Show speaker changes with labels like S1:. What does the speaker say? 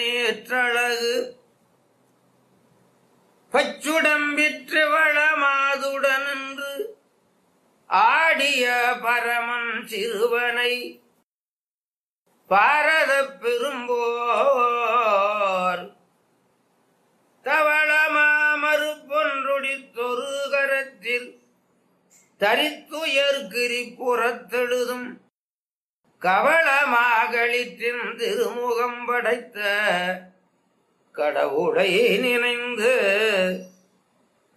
S1: நேற்றழகு பச்சுடம்பிற்று வளமாதுடன் என்று ஆடிய பரமன் சிறுவனை பாரத பெரும்போர் தவளமா மறுப்பொன்றொடித்தொரு கரத்தில் தரித்துயர்கிரி புறத்தெழுதும் கவளமாகளிற்றின் திருமுகம் படைத்த கடவுளை நினைந்து